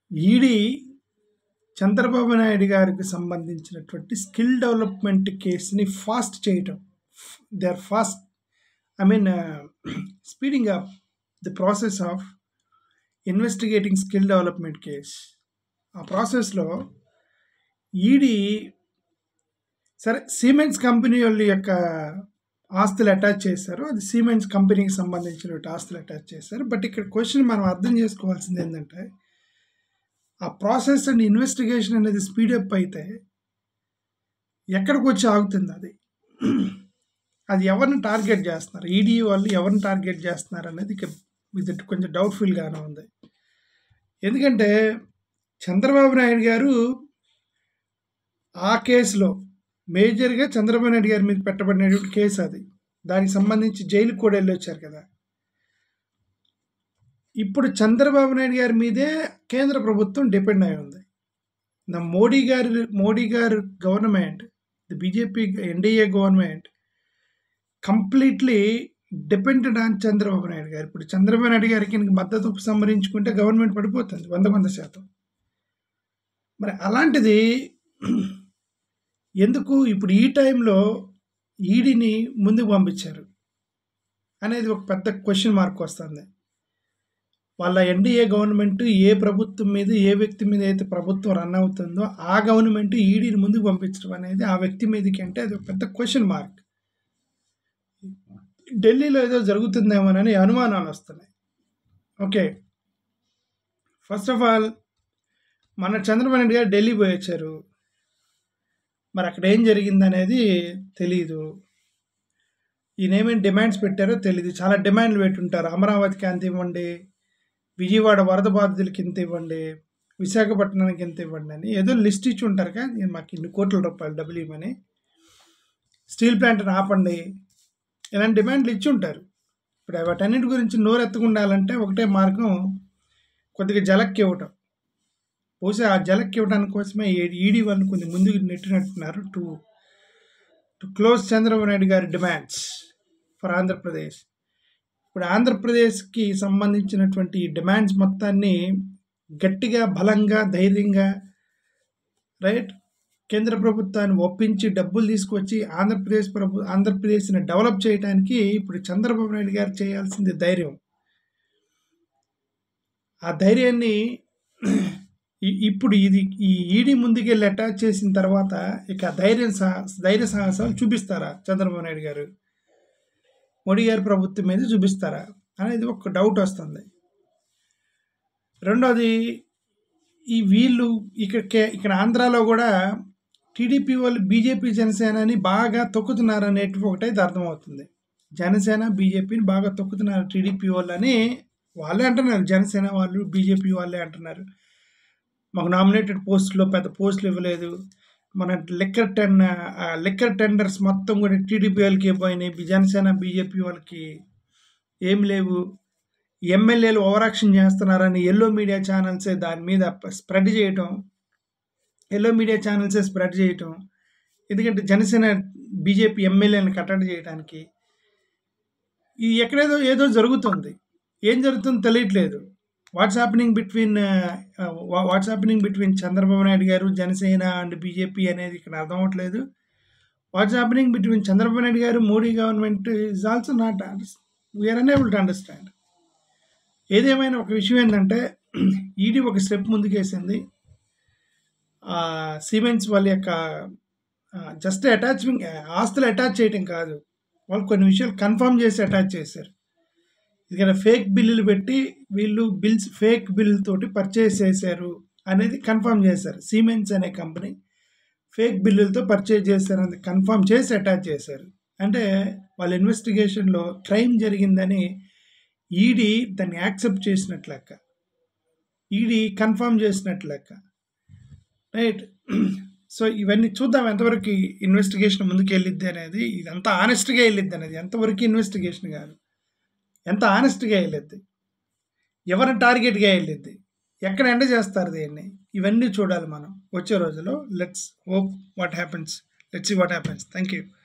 ED Chandrababu Naidu గారికి సంబంధించినటువంటి skill development కేసుని ఫాస్ట్ చేయటం they are fast I mean speeding up the process of investigating skill development case ఆ ప్రాసెస్లో ఈడీ సరే సిమెంట్స్ కంపెనీ వాళ్ళ యొక్క ఆస్తులు అటాచ్ చేశారు అది సిమెంట్స్ కంపెనీకి సంబంధించిన ఆస్తులు అటాచ్ చేశారు బట్ ఇక్కడ క్వశ్చన్ మనం అర్థం చేసుకోవాల్సింది ఏంటంటే ఆ ప్రాసెస్ అండ్ ఇన్వెస్టిగేషన్ అనేది స్పీడప్ అయితే ఎక్కడికి వచ్చి ఆగుతుంది అది అది ఎవరిని టార్గెట్ చేస్తున్నారు ఈడీ వాళ్ళు ఎవరిని టార్గెట్ చేస్తున్నారు అనేది ఇక ఇది కొంచెం డౌట్ఫుల్గానే ఉంది ఎందుకంటే చంద్రబాబు నాయుడు గారు ఆ కేసులో మేజర్గా చంద్రబాబు నాయుడు గారి మీద పెట్టబడినటువంటి కేసు అది దానికి సంబంధించి జైలుకి కూడా వెళ్ళొచ్చారు కదా ఇప్పుడు చంద్రబాబు నాయుడు గారి మీదే కేంద్ర ప్రభుత్వం డిపెండ్ అయి ఉంది నా మోడీ గారి మోడీ గారు government the BJP NDA government completely depended on Chandrababu Naidu గారు ఇప్పుడు చంద్రబాబు నాయుడు గారికి మద్దతు ఉపసంహరించుకుంటే గవర్నమెంట్ పడిపోతుంది వంద వంద శాతం మరి అలాంటిది ఎందుకు ఇప్పుడు ఈ టైంలో ఈడీని ముందుకు పంపించారు అనేది ఒక పెద్ద క్వశ్చన్ మార్క్ వస్తుంది వాళ్ళ ఎన్డీఏ గవర్నమెంట్ ఏ ప్రభుత్వం మీద ఏ వ్యక్తి మీద అయితే ప్రభుత్వం రన్ అవుతుందో ఆ గవర్నమెంట్ ఈడీని ముందుకు పంపించడం అనేది ఆ వ్యక్తి మీదకి అంటే అది ఒక పెద్ద క్వశ్చన్ మార్క్ ఢిల్లీలో ఏదో జరుగుతుందేమోనని అనుమానాలు వస్తున్నాయి ఓకే ఫస్ట్ ఆఫ్ ఆల్ మన చంద్రబాబు నాయుడు గారు ఢిల్లీ పోయి వచ్చారు మరి అక్కడ ఏం జరిగిందనేది తెలీదు ఈయన ఏమేమి డిమాండ్స్ పెట్టారో తెలియదు చాలా డిమాండ్లు పెట్టుంటారు అమరావతికి అంత ఇవ్వండి విజయవాడ వరద బాధితులకి ఇంత ఇవ్వండి విశాఖపట్నానికి ఎంత ఇవ్వండి అని ఏదో లిస్ట్ ఇచ్చి ఉంటారు కదా మాకు ఇన్ని కోట్ల రూపాయలు డబ్బులు ఇవ్వమని స్టీల్ ప్లాంట్ని ఆపండి ఇలాంటి డిమాండ్లు ఇచ్చి ఉంటారు ఇప్పుడు వాటన్నిటి గురించి నోరు ఎత్తుకుండాలంటే ఒకటే మార్గం కొద్దిగా జలక్కి ఇవ్వటం బహుశా ఆ జలక్కి ఇవ్వడానికి కోసమే ఈడీ వాళ్ళని కొంచెం ముందుకు నెట్టినట్టున్నారు to to close Chandrababu Naidu గారి డిమాండ్స్ ఫర్ ఆంధ్రప్రదేశ్ ఇప్పుడు ఆంధ్రప్రదేశ్కి సంబంధించినటువంటి డిమాండ్స్ మొత్తాన్ని గట్టిగా బలంగా ధైర్యంగా రైట్ కేంద్ర ప్రభుత్వాన్ని ఒప్పించి డబ్బులు తీసుకొచ్చి ఆంధ్రప్రదేశ్ ప్రభు ఆంధ్రప్రదేశ్ని డెవలప్ చేయడానికి ఇప్పుడు చంద్రబాబు నాయుడు గారు చేయాల్సింది ధైర్యం ఆ ధైర్యాన్ని ఇప్పుడు ఇది ఈ ఈడీ ముందుకెళ్ళి అటాచ్ చేసిన తర్వాత ఇక ధైర్యం సహ ధైర్య సాహసాలు చూపిస్తారా చంద్రబాబు నాయుడు గారు మోడీ గారి ప్రభుత్వం మీద చూపిస్తారా అనేది ఒక డౌట్ వస్తుంది రెండోది ఈ వీళ్ళు ఇక్కడ ఇక్కడ ఆంధ్రాలో కూడా టీడీపీ వాళ్ళు బీజేపీ జనసేనని బాగా తొక్కుతున్నారు అనేటి ఒకటైతే అర్థమవుతుంది జనసేన బీజేపీని బాగా తొక్కుతున్నారు టీడీపీ వాళ్ళు అని వాళ్ళే అంటున్నారు జనసేన వాళ్ళు బీజేపీ వాళ్ళే అంటున్నారు మాకు నామినేటెడ్ పోస్టులో పెద్ద పోస్టులు ఇవ్వలేదు మన లిక్కర్ టెన్ లిక్కర్ టెండర్స్ మొత్తం కూడా టీడీపీ వాళ్ళకి పోయినాయి జనసేన బీజేపీ వాళ్ళకి ఏం లేవు ఎమ్మెల్యేలు ఓవరాక్షన్ చేస్తున్నారని ఎల్లో మీడియా ఛానల్సే దాని మీద స్ప్రెడ్ చేయటం ఎల్లో మీడియా ఛానల్సే స్ప్రెడ్ చేయటం ఎందుకంటే జనసేన బీజేపీ ఎమ్మెల్యేలను కట్టడి చేయడానికి ఇది ఎక్కడేదో ఏదో జరుగుతుంది ఏం జరుగుతుందో తెలియట్లేదు what's happening between what's happening between Chandrababu Naidu గారు జనసేన అండ్ బీజేపీ అనేది ఇక్కడ అర్థం అవ్వట్లేదు what's happening between Chandrababu Naidu గారు Modi government is also not we're unable to understand ఏదేమైనా ఒక విషయం ఏంటంటే ఈడీ ఒక స్టెప్ ముందుకేసింది సిమెంట్స్ వాళ్ళ యొక్క జస్ట్ అటాచ్మెంట్ ఆస్తులు అటాచ్ చేయటం కాదు వాళ్ళు కొన్ని విషయాలు కన్ఫర్మ్ చేసి అటాచ్ చేశారు ఇక్కడ ఫేక్ బిల్లులు పెట్టి వీళ్ళు బిల్స్ ఫేక్ బిల్లుతోటి పర్చేస్ చేశారు అనేది కన్ఫర్మ్ చేశారు సిమెంట్స్ అనే కంపెనీ ఫేక్ బిల్లులతో పర్చేజ్ చేశారు అనేది కన్ఫర్మ్ చేసి అటాచ్ చేశారు అంటే వాళ్ళ ఇన్వెస్టిగేషన్లో క్రైమ్ జరిగిందని ఈడీ దాన్ని యాక్సెప్ట్ చేసినట్లు లెక్క ఈడీ కన్ఫర్మ్ చేసినట్లు లెక్క రైట్ సో ఇవన్నీ చూద్దాం ఎంతవరకు ఇన్వెస్టిగేషన్ ముందుకు వెళ్ళిద్ది అనేది ఇదంతా ఆనెస్ట్గా వెళ్ళిద్ది అనేది ఎంతవరకు ఇన్వెస్టిగేషన్ కాదు ఎంత ఆనెస్ట్గా వెళ్ళిద్ది ఎవరిని టార్గెట్గా వెళ్ళిద్ది ఎక్కడ ఎండ చేస్తారు దీన్ని ఇవన్నీ చూడాలి మనం వచ్చే రోజులో let's hope what happens let's see what happens thank you